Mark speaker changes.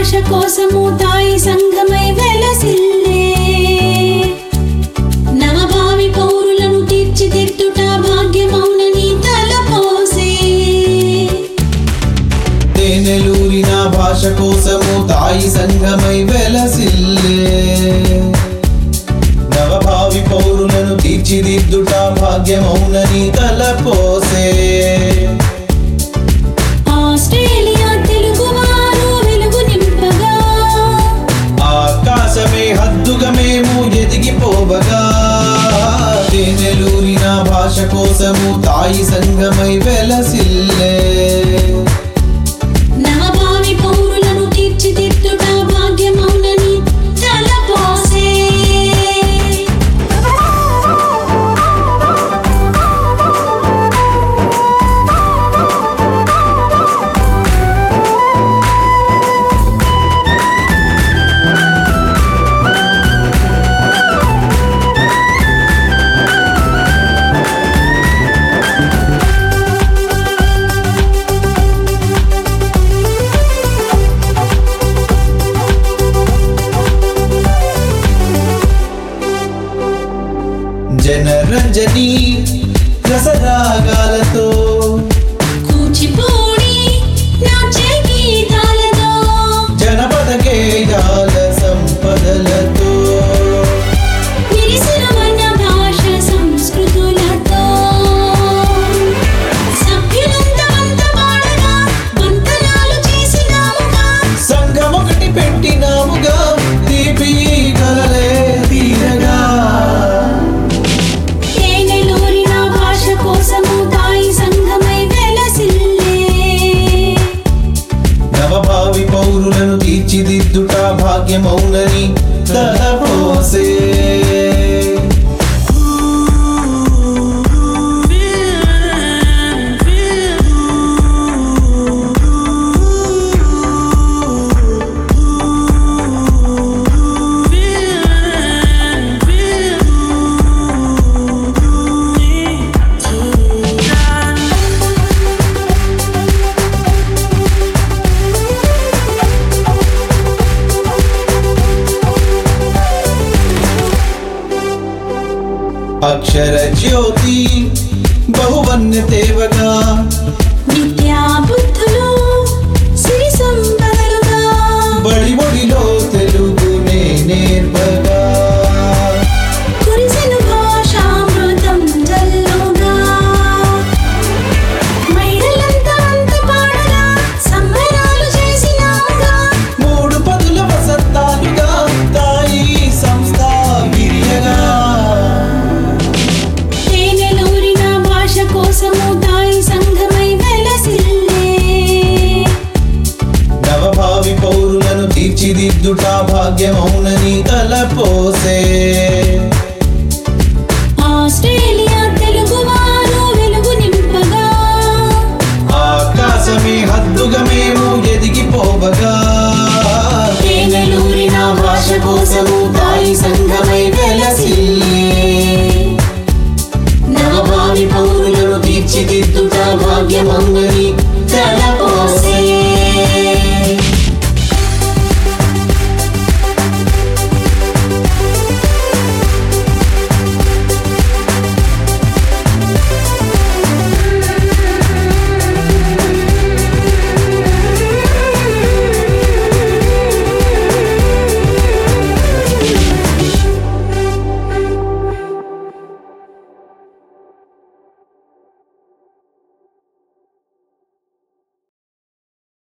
Speaker 1: భాష కోసము తాయి సంఘమై వెలసిల్లే నవభావి పౌరులను తీర్చిదిద్దుట భాగ్యమౌనని తలపోసే
Speaker 2: తేనెలూరిన భాష కోసము తాయి సంఘమై వెలసిల్లే నవభావి పౌరులను తీర్చిదిద్దుట భాగ్యమౌనని తలపోసే
Speaker 1: ఆస్ట్రేలియా తెలుగువారు వెలుగు నింపగా
Speaker 2: ఆకాశమే హద్దుగా మేము ఎదిగిపోవగా తేనెలూరిన భాష కోసము తాయి సంఘమై వెలసిల్లే
Speaker 1: నవభావి పౌరులను తీర్చిదిద్దుట భాగ్యమౌనని తలపోసే
Speaker 2: జనరంజని రసరాగాలతో
Speaker 1: కూచిపూడి నాట్య గీతాలతో
Speaker 2: జనపద గేయాల సంపదలతో
Speaker 1: విరిసిన మన భాష సంస్కృతులతో సభ్యులంతా వంత పాడగా వంతనాలు చేసినాముగా
Speaker 2: సంఘం ఒకటి పెట్టినాముగా తీపి కలలే తీరగా
Speaker 1: తేనెలూరిన భాష కోసము తాయి సంఘమై వెలసిల్లే
Speaker 2: నవభావి పౌరులను తీర్చిదిద్దుట భాగ్యమౌనని తలపోసే అక్షర జ్యోతి బహువన్య తేవగా
Speaker 1: విద్యా బుద్ధులు సిరి సంపదలుగా
Speaker 2: బడి ఒడిలో తెలుగునే నేర్పగా
Speaker 1: కురిసెను భాషామృతం జల్లుగా మహిళలంతా వంత పాడగా సంబరాలు చేసినాముగా
Speaker 2: మూడు పదుల వసంతాలుగా తాయి సంస్థ విరియగా
Speaker 1: తేనెలూరిన భాష కోసము తాయి సంఘమై వెలసిల్లే
Speaker 2: నవభావి పౌరులను తీర్చిదిద్దుట భాగ్యమౌనని తలపోసే
Speaker 1: ఆస్ట్రేలియా తెలుగువారు వెలుగు నింపగా
Speaker 2: ఆకాశమే హద్దుగా మేము ఎదిగిపోవగా
Speaker 1: తేనెలూరిన భాష కోసము తాయి సంఘమై వెలసిల్లే
Speaker 2: నవభావి పౌరులను తీర్చిదిద్దుట భాగ్యమౌనని